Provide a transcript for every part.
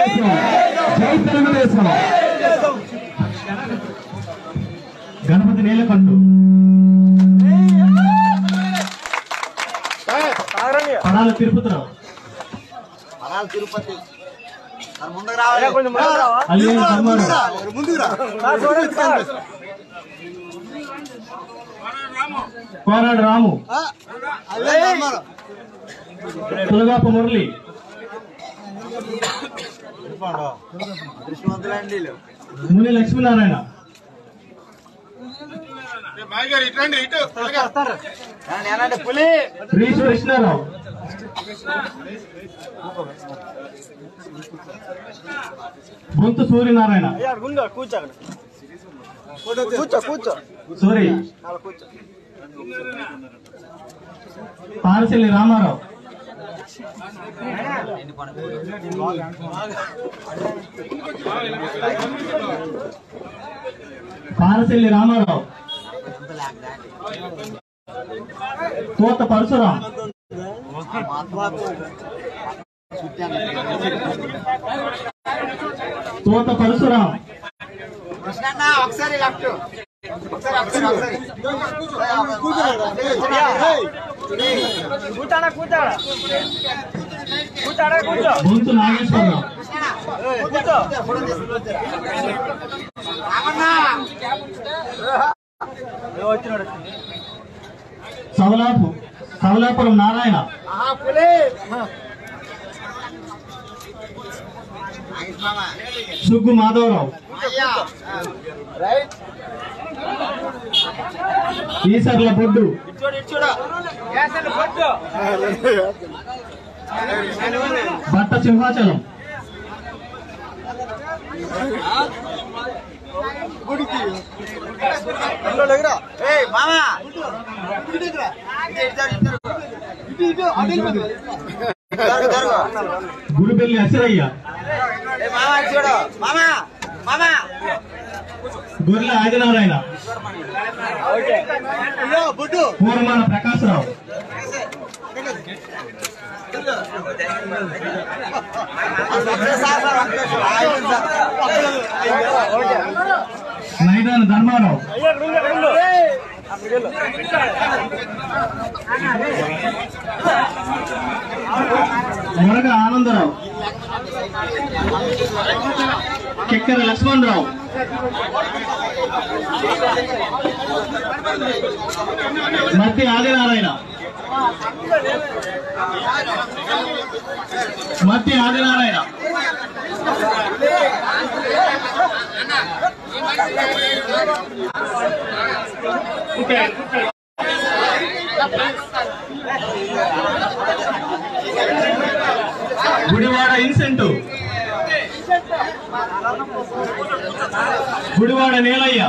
తెలుగుదేశం జై తెలుగుదేశం గణపతి నీలకంఠు పడాల తిరుపతిరావు పడాలి తిరుపతి మరి ముందుకు రావాలి అల్లేరు ధర్మారావు ముందుకు రా కోరాడు రాము అల్లే ధర్మారావు. తులగాపు మురళి అదృష్టవంతులండి వీళ్ళు. ముని లక్ష్మీనారాయణ ఏమండి, ఏమండి, పులి రీసు కృష్ణారావు బొంతు సూర్యనారాయణ కూర్చో కూర్చో సూరి పారసిల్లి రామారావు పారసిల్లి రామారావు తోత పరశురాం తోత పరశురాం కృష్ణన్న ఒకసారి లెఫ్ట్ ఒకసారి ఒకసారి ఒకసారి కూర్చోడా కూర్చోడా కూర్చోడా కూర్చో బొంతు నాగేశ్వరరావు కూర్చో రామన్నా వచ్చినాడు సవలాపు సవలాపురం నారాయణ ఆహా పులి నాగేష్ మామ సుగ్గు మాధవరావు అయ్యా రైట్ ఈసర్ల బొడ్డు ఇచ్చోడు ఇచ్చోడు గ్యాస్ పట్టు భట్ట సింహాచలం ఏయ్ మామ ఇటు ఇటు ఇటు జరుగు, జరుగు. గుడిబెల్లి అసిరయ్య ఏయ్ మామ ఇటు చూడు మామ మామ గొర్రెల ఆదినారాయణ పూర్వమాన ప్రకాశరావు నైదాన ధర్మారావు మురగ ఆనందరావు కెక్కర లక్ష్మణరావు మధ్య ఆదినారాయణ మధ్య ఆదినారాయణ గుడివాడ ఇన్సెంటు గుడివాడ నేలయ్య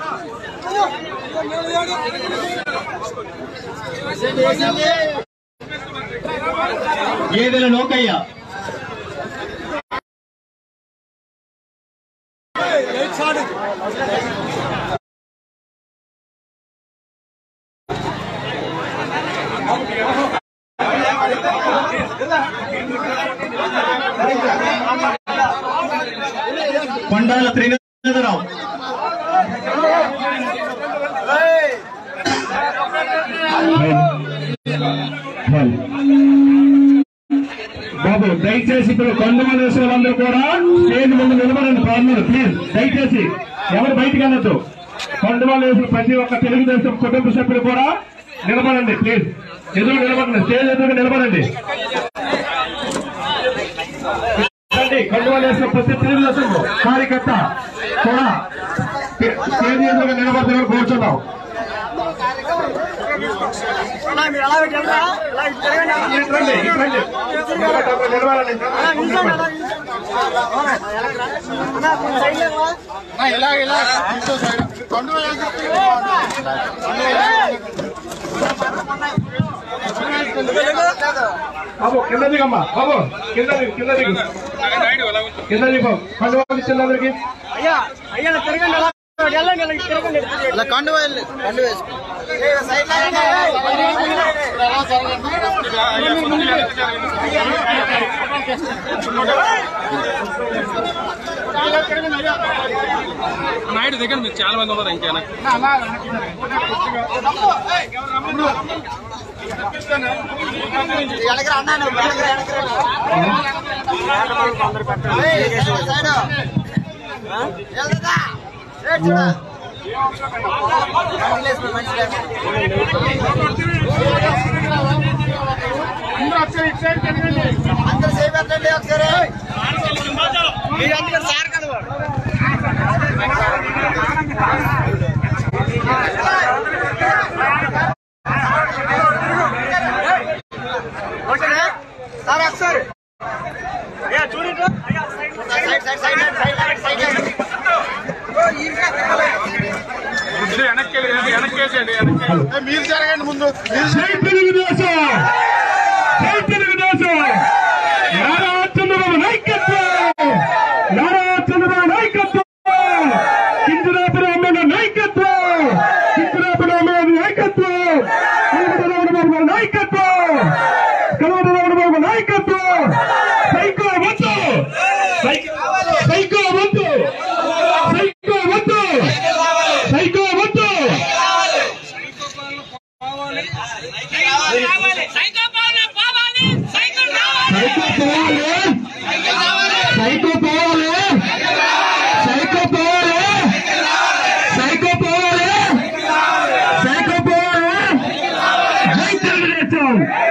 గేదెల నౌకయ్య కొండాల త్రివేంద్రరావు బాబు దయచేసి ఇప్పుడు కొండమంది వేసిన వాళ్ళందరూ కూడా స్టేజ్ ముందు నిలబడండి పాల్గొన్నారు ప్లీజ్ దయచేసి ఎవరు బయటికి వెళ్ళొద్దు కొండమంది వేసిన ప్రతి ఒక్క తెలుగుదేశం కుటుంబ సభ్యులు కూడా నిలబడండి ప్లీజ్ ఎదురు నిలబడండి స్టేజ్ ఎదురు నిలబడండి రండి, కండువాలు వేసిన ప్రతి తెలుగుదేశం కార్యకర్త కూడా స్టేజ్ ఎదురుగా నిలబడుతున్నారు కూర్చున్నాం మీరు అలా పెట్టండి అలా జరగండి ఇటు రండి, ఇటు రండి. నిలబడండి, నిలబడండి. బాబు కింద దిగమ్మా బాబు కింద దిగు కింద దిగు కింద దిగు కండువాలు ఇచ్చింది అందరికి అయ్యా అయ్యా తిరగండి అలా ఇలా కండు వేయాలి కండు వేసుకో సైడ్ నాయుడు దగ్గర మీరు చాలా మంది ఉన్నారు ఇంకేనా వెనకరా అన్నాను వెనకరా వెనకరా సైడ్ వెళ్తుందా రేట్ చూడ మంచి మంచి అందరూ సేఫ్ పెట్టండి ఒకసారి మీరు అందుకని సార్ కదా ఓకేనా సార్ ఒకసారి side side side side side side ఇది వెనక్కి వెళ్ళి- వెనక్కి వేసేయండి వెనక్కి మీరు జరగండి ముందు జై తెలుగుదేశం జై తెలుగుదేశం నారా చంద్రబాబు నాయకత్వం నారా చంద్రబాబు నాయకత్వం కింజరాపు రామన్న నాయకత్వం కింజరాపు రామన్న నాయకత్వం కలవట రామబాబు నాయకత్వం కలవట రామబాబు నాయకత్వం సైకో వద్దు సైకో వద్దు సైకో వద్దు సైకో వద్దు సైకో పాలన పోవాలి సైకిల్ రావాలి సైకో పోవాలి సైకో పోవాలి సైకో పోవాలి సైకో పోవాలి సైకో పోవాలి జై తెలుగుదేశం